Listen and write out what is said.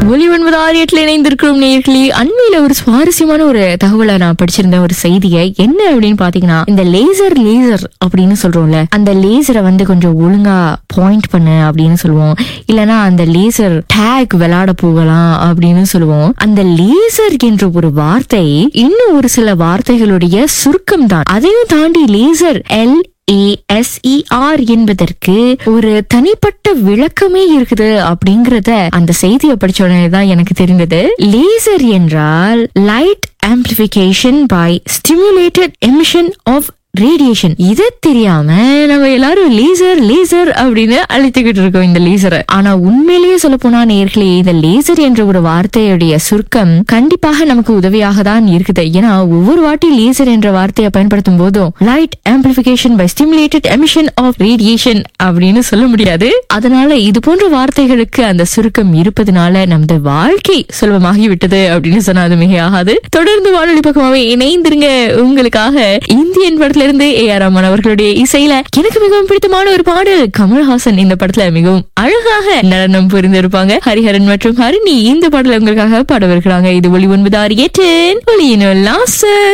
ஒலி ஒன்பது ஆறு எட்டுல இணைந்திருக்கிறோம் நேர்களே அண்மையில ஒரு சுவாரஸ்யமான ஒரு தகவலை நான் படிச்சிருந்தேன் ஒரு செய்தியை என்ன அப்படின்னு பாத்தீங்கன்னா இந்த லேசர் லேசர் அப்படின்னு சொல்றோம்ல அந்த லேசரை வந்து கொஞ்சம் ஒழுங்கா பாயிண்ட் பண்ணு அப்படின்னு சொல்லுவோம் இல்லனா அந்த லேசர் டேக் விளையாட போகலாம் அப்படின்னு சொல்லுவோம் அந்த லேசர் என்ற ஒரு வார்த்தை இன்னும் ஒரு சில வார்த்தைகளுடைய சுருக்கம் தான் அதையும் தாண்டி லேசர் எல் ஏஎஸ்இஆர் என்பதற்கு ஒரு தனிப்பட்ட விளக்கமே இருக்குது அப்படிங்கறத அந்த செய்தியை படிச்ச உடனே தான் எனக்கு தெரிந்தது லேசர் என்றால் light amplification by stimulated emission of radiation இத தெரியாம நம்ம எல்லாரும் லேசர் லேசர் அப்படின்னு அழைத்துக்கிட்டு இருக்கோம் இந்த லேசரை ஆனா உண்மையிலேயே சொல்ல போனா நேர்களே இந்த லேசர் என்ற ஒரு வார்த்தையுடைய சுருக்கம் கண்டிப்பாக நமக்கு உதவியாக தான் இருக்குது ஏன்னா ஒவ்வொரு வாட்டி லேசர் என்ற வார்த்தையை பயன்படுத்தும் போதும் light amplification by stimulated emission of radiation அப்படின்னு சொல்ல முடியாது அதனால இது போன்ற வார்த்தைகளுக்கு அந்த சுருக்கம் இருப்பதனால நமது வாழ்க்கை சுலபமாகி விட்டது அப்படின்னு சொன்னா அது மிகையாகாது தொடர்ந்து வானொலி பக்கமாவே இணைந்திருங்க உங்களுக்காக இந்தியன் படத்துல இருந்து ஏ ஆர் ரமன் அவர்களுடைய இசையில எனக்கு மிகவும் பிடித்தமான ஒரு பாடல் கமல்ஹாசன் இந்த படத்துல மிகவும் அழகாக நடனம் புரிந்திருப்பாங்க ஹரிஹரன் மற்றும் ஹரிணி இந்த பாடல உங்களுக்காக பாடவிருக்கிறாங்க இது ஒளி ஒன்பது ஆறு எட்டு ஒளியின் உல்லாச